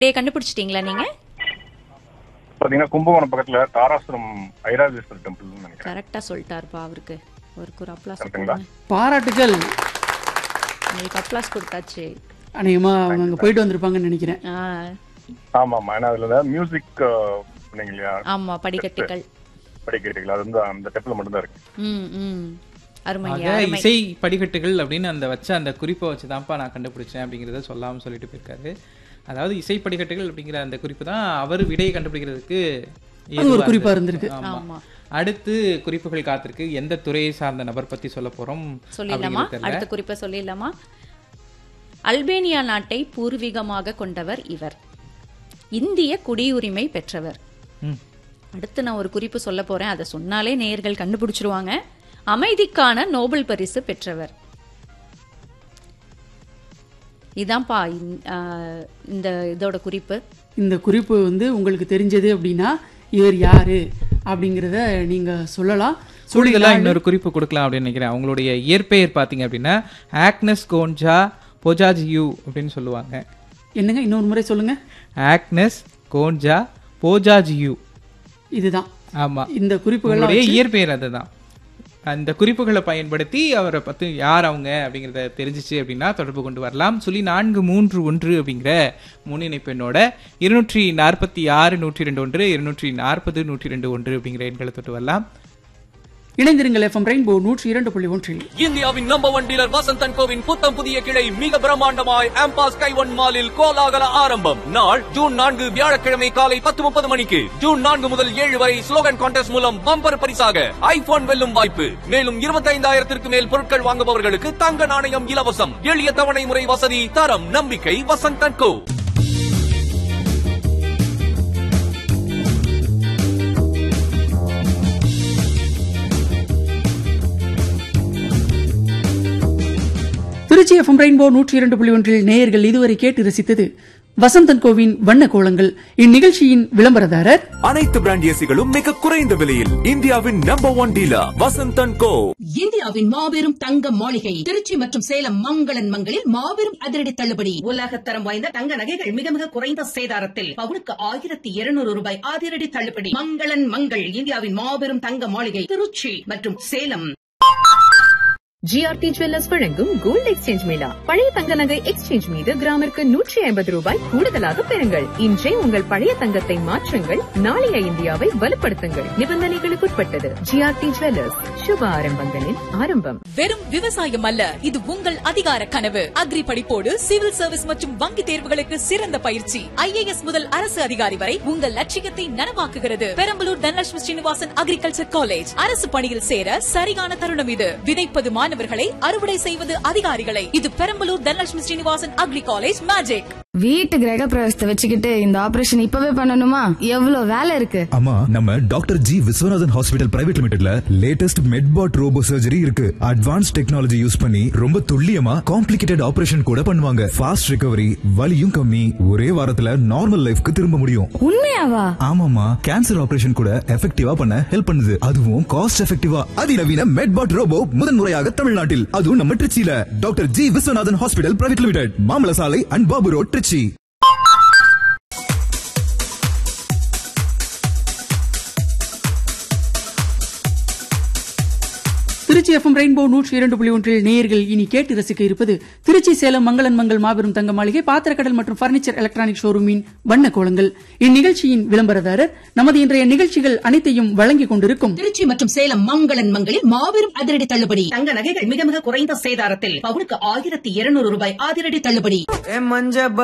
டே கண்டுபிடிச்சிட்டீங்களா நீங்க பாத்தீங்கன்னா கும்பகோணம் பக்கத்துல தாராசுரம் ஐராஜேஸ்வரர் டெம்பிள் நினைக்கிறேன் கரெக்டா சொல்லிட்டாருப்பா அவருக்கு அவருக்கு ஒரு அப்ளாஸ் கரெக்ட்டுங்களா? பாராட்டுகள் உங்களுக்கு அப்ளாஸ் கொடுத்தாச்சு அநேகமா அவங்க அங்க போயிட்டு வந்திருப்பாங்கன்னு நினைக்கிறேன் ஆ, ஆமா ஆமா ஏன்னா அதுல மியூசிக் சொன்னீங்க இல்லையா ஆமா படிக்கட்டுகள் படிக்கிறீங்களா அது வந்து அந்த டெம்பிள் மட்டும் தான் இருக்கு ம் ம் அருமை ஆக அருமை இசை படிக்கட்டுகள் அப்படின்னு அந்த வச்ச அந்த குறிப்பை வச்சு தான்ப்பா நான் கண்டுபிடிச்சேன் அப்படிங்கிறத சொல்லாம சொல்லிட்டு போயிருக்காரு அதாவது இசை படிக்கட்டுகள் அப்படிங்கிற அந்த குறிப்பு தான் அவர் விடையை கண்டுபிடிக்கிறதுக்கு அது ஒரு ஏதுவா குறிப்பா இருந்தது. இருந்திருக்கு. ஆமா அடுத்து குறிப்புகள் காத்திருக்கு எந்த துறையை சார்ந்த நபர் பத்தி சொல்ல போறோம் சொல்லிடலாமா அப்படிங்கிறது தெரியல. அடுத்த குறிப்பை சொல்லிடலாமா அல்பேனியா நாட்டை பூர்வீகமாக கொண்டவர் இவர் இந்திய குடியுரிமை பெற்றவர் ம். அடுத்து நான் ஒரு குறிப்பு சொல்ல போறேன் அதை சொன்னாலே நேயர்கள் கண்டுபிடிச்சிருவாங்க அமைதிக்கான நோபல் பரிசு பெற்றவர் இதான்ப்பா இந்த- ஆ, இந்த இதோட குறிப்பு இந்த குறிப்பு வந்து உங்களுக்கு தெரிஞ்சது அப்படின்னா இவர் யாரு அப்படிங்கிறத நீங்க சொல்லலாம் கூடுதலா இன்னொரு குறிப்பு கொடுக்கலாம் அப்படின்னு நினைக்கிறேன் அவங்களுடைய இயற்பெயர் பாத்தீங்க அப்படின்னா ஆக்னஸ் கோன்ஜா போஜாஜியூ அப்படின்னு சொல்லுவாங்க என்னங்க இன்னொரு முறை சொல்லுங்க ஆக்னஸ் கோன்ஜா போஜாஜியூ இதுதான் ஆமா இந்த குறிப்புகள் உங்களுடைய இயற்பெயர் அதுதான் அந்த குறிப்புகளை பயன்படுத்தி அவரை பத்தி யார் அவங்க அப்படிங்கிறத தெரிஞ்சிச்சு அப்படின்னா தொடர்பு கொண்டு வரலாம் சொல்லி நான்கு மூன்று ஒன்று அப்படிங்கிற முன்னிணைப்பு எண்ணோட இருநூற்றி நாற்பத்தி ஆறு நூற்றி ரெண்டு ஒன்று இருநூற்றி நாற்பது நூற்றி ரெண்டு ஒன்று அப்படிங்கிற எண்களை தொட்டு வரலாம் இணைந்திருங்கள் எஃப்எம் ரெயின்போ நூற்றி இரண்டு புள்ளி ஒன்றில் இந்தியாவின் நம்பர் ஒன் டீலர் வசந்தன் கோவின் புத்தம் புதிய கிளை மிக பிரம்மாண்டமாய் ஆம்பாஸ் கைவன் மாலில் கோலாகல ஆரம்பம் நாள் ஜூன் நான்கு வியாழக்கிழமை காலை பத்து முப்பது மணிக்கு ஜூன் நான்கு முதல் ஏழு வரை ஸ்லோகன் கான்டெஸ்ட் மூலம் பம்பர் பரிசாக ஐபோன் வெல்லும் வாய்ப்பு மேலும் இருபத்தைந்தாயிரத்திற்கு மேல் பொருட்கள் வாங்குபவர்களுக்கு தங்க நாணயம் இலவசம் எளிய தவணை முறை வசதி தரம் நம்பிக்கை Vasanthan co Trichy FM rainbow நூற்றி இரண்டு புள்ளி ஒன்றில் நேயர்கள் இதுவரை கேட்டு ரசித்தது வசந்தன் கோவின் வண்ண கோலங்கள் இந்நிகழ்ச்சியின் விளம்பரதாரர் அனைத்து பிராண்ட் ஏசிகளும் மிக குறைந்த விலையில் இந்தியாவின் number one dealer Vasanthan co இந்தியாவின் மாபெரும் தங்க மாளிகை திருச்சி மற்றும் சேலம் மங்களன் மங்களில் மாபெரும் அதிரடி தள்ளுபடி உலகத்தரம் வாய்ந்த தங்க நகைகள் மிக மிக குறைந்த சேதாரத்தில் பவுனுக்கு ஆயிரத்தி இருநூறு ரூபாய் அதிரடி தள்ளுபடி மங்களன் மங்கள் இந்தியாவின் மாபெரும் தங்க மாளிகை திருச்சி மற்றும் சேலம் ஜிஆர்டி ஜுவல்லர்ஸ் வழங்கும் கோல்ட் எக்ஸ்சேஞ்ச் மேளா பழைய தங்க நகை எக்ஸ்சேஞ்ச் மீது கிராமிற்கு நூற்றி ஐம்பது ரூபாய் கூடுதலாக பெறுங்கள் இன்றே உங்கள் பழைய தங்கத்தை மாற்றுங்கள் நாளைய இந்தியாவை வலுப்படுத்துங்கள் நிபந்தனைகளுக்குட்பட்டது ஜிஆர்டி ஜுவல்லர்ஸ் சுப ஆரம்பங்களின் ஆரம்பம் வெறும் விவசாயம் அல்ல இது உங்கள் அதிகார கனவு அக்ரி படிப்போடு சிவில் சர்வீஸ் மற்றும் வங்கி தேர்வுகளுக்கு சிறந்த பயிற்சி ஐஏஎஸ் முதல் அரசு அதிகாரி வரை உங்கள் லட்சியத்தை நனவாக்குகிறது பெரம்பலூர் தனலட்சுமி ஸ்ரீனிவாசன் அக்ரிகல்ச்சர் காலேஜ் அரசு பணியில் சேர சரியான தருணம் இது விதைப்பது மாணவர்களை அறுவடை செய்வது அதிகாரிகளை இது Perambalur Dhanalakshmi Srinivasan agri college magic வீட்டு கிரக பிரவேசத்தை வச்சுக்கிட்டு இந்த ஆபரேஷன் இப்பவே பண்ணணுமா எவ்வளவு வேலை இருக்கு ஆமா நம்ம doctor G Viswanathan hospital private லிமிடெட்ல லேட்டஸ்ட் மெட்பாட் ரோபோ சர்ஜரி இருக்கு அட்வான்ஸ் டெக்னாலஜி யூஸ் பண்ணி ரொம்ப துல்லியமா காம்ப்ளிகேட்டட் ஆபரேஷன் கூட பண்ணுவாங்க ஃபாஸ்ட் ரிகவரி வலியும் கம்மி ஒரே வாரத்துல நார்மல் லைஃப்க்கு திரும்ப முடியும் உண்மையாவா ஆமாமா கேன்சர் ஆபரேஷன் கூட எஃபெக்டிவா பண்ண ஹெல்ப் பண்ணுது அதுவும் காஸ்ட் எஃபெக்டிவா அதிநவீன மெட்பாட் ரோபோ முதன்முறையாக தமிழ்நாட்டில் அதுவும் நம்ம திருச்சியில doctor G Viswanathan hospital private limited மாமல சாலை and Babu road Trichy Trichy FM rainbow நூற்றி இரண்டு புள்ளி ஒன்றில் நேயர்கள் இனி கேட்டு ரசிக்க இருப்பது திருச்சி சேலம் மங்களன் மங்கள் மாபெரும் தங்க மாளிகை பாத்திரக்கடல் மற்றும் பர்னிச்சர் எலக்ட்ரானிக் ஷோரூமின் வண்ண கோலங்கள் இந்நிகழ்ச்சியின் விளம்பரதாரர் நமது இன்றைய நிகழ்ச்சிகள் அனைத்தையும் வழங்கிக் கொண்டிருக்கும் திருச்சி மற்றும் சேலம் மங்களன் மங்களில் மாபெரும் அதிரடி தள்ளுபடி தங்க நகைகள் மிக மிக குறைந்த சேதாரத்தில் பவுனுக்கு ஆயிரத்தி இருநூறு ரூபாய் அதிரடி தள்ளுபடி மஞ்ச